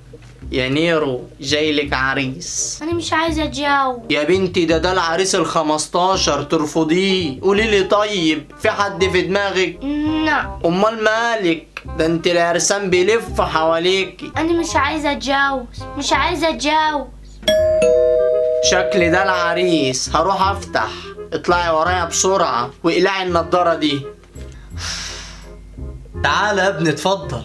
يا نيرو جاي لك عريس انا مش عايزه اتجوز يا بنتي ده ده العريس ال 15 ترفضيه قولي لي طيب في حد في دماغك لا امال مالك ده انت العرسان بيلف حواليكي انا مش عايزه اتجوز مش عايزه اتجوز شكل ده العريس هروح افتح اطلعي ورايا بسرعة واقلعي النضارة دي تعالى يا ابني اتفضل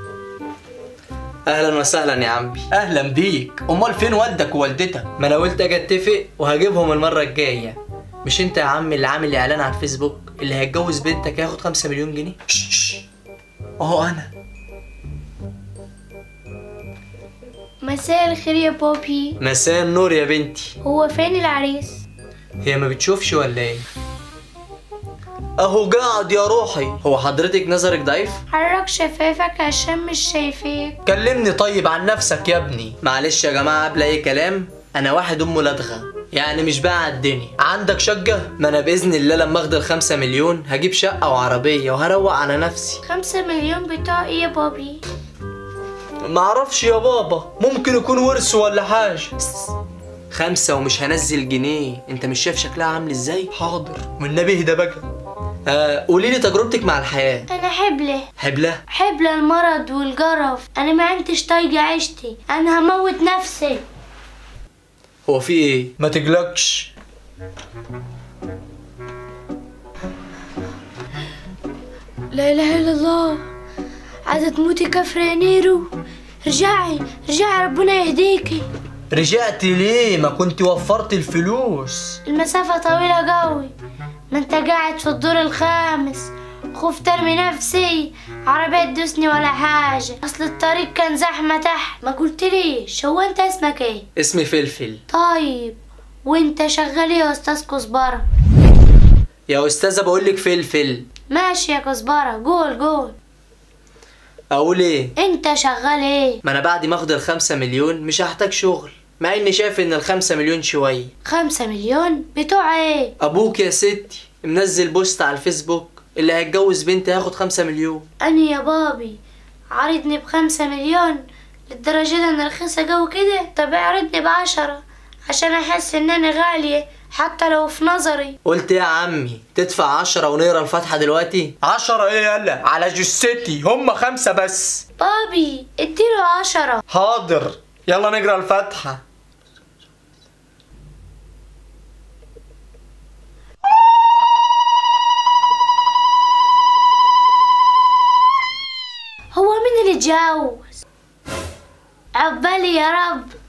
اهلا وسهلا يا عمي اهلا بيك امال فين والدك ووالدتك ما انا قلت اجي اتفق وهجيبهم المره الجايه مش انت يا عمي اللي عامل اعلان على الفيسبوك اللي هيتجوز بنتك هياخد 5 مليون جنيه شش، شش. اهو انا مساء الخير يا بوبي مساء النور يا بنتي هو فين العريس هي ما بتشوفش ولا ايه اهو قاعد يا روحي هو حضرتك نظرك ضعيف حرك شفايفك عشان مش شايفاك كلمني طيب عن نفسك يا ابني معلش يا جماعه قبل اي كلام انا واحد امه لدغه يعني مش بقى على الدنيا عندك شقه ما انا باذن الله لما اخد الخمسة مليون هجيب شقه وعربيه وهروق على نفسي خمسة مليون بتوع ايه يا بوبي معرفش يا بابا ممكن يكون ورث ولا حاجه خمسة ومش هنزل جنيه انت مش شايف شكلها عامل ازاي حاضر والنبي اهدى بقى آه قولي لي تجربتك مع الحياه انا حبلة حبله حبلة المرض والجرف انا ما عدتش طايقة عيشتي انا هموت نفسي هو في ايه ما تقلقش لا اله الا الله عايزة تموتي كفر يا نيرو رجعي رجعي ربنا يهديكي رجعت ليه ما كنت وفرت الفلوس المسافة طويلة قوي ما انت قاعد في الدور الخامس خفت ارمي نفسي عربية تدوسني ولا حاجة اصل الطريق كان زحمة تحت ما قلتليش هو انت اسمك ايه اسمي فلفل طيب وانت شغال ايه يا استاذ كزبرة يا استاذه بقول لك فلفل ماشي يا كزبرة قول قول اقول ايه انت شغال ايه ما انا بعد ما اخد الخمسة مليون مش هحتاج شغل مع اني شايف ان الخمسة مليون شوية خمسة مليون بتوع ايه ابوك يا ستي منزل بوست على الفيسبوك اللي هيتجوز بنتي هياخد خمسة مليون انا يا بابي عارضني بخمسة مليون للدرجة دي انا رخيصة جو كده طب اعرضني بعشرة عشان احس ان انا غالية حتى لو في نظري قلت يا عمي تدفع عشرة ونقرا الفاتحة دلوقتي عشرة ايه يلا على جثتي هم خمسة بس بابي اديله عشرة حاضر يلا نقرا الفاتحة هو مين اللي اتجوز عقبالي يا رب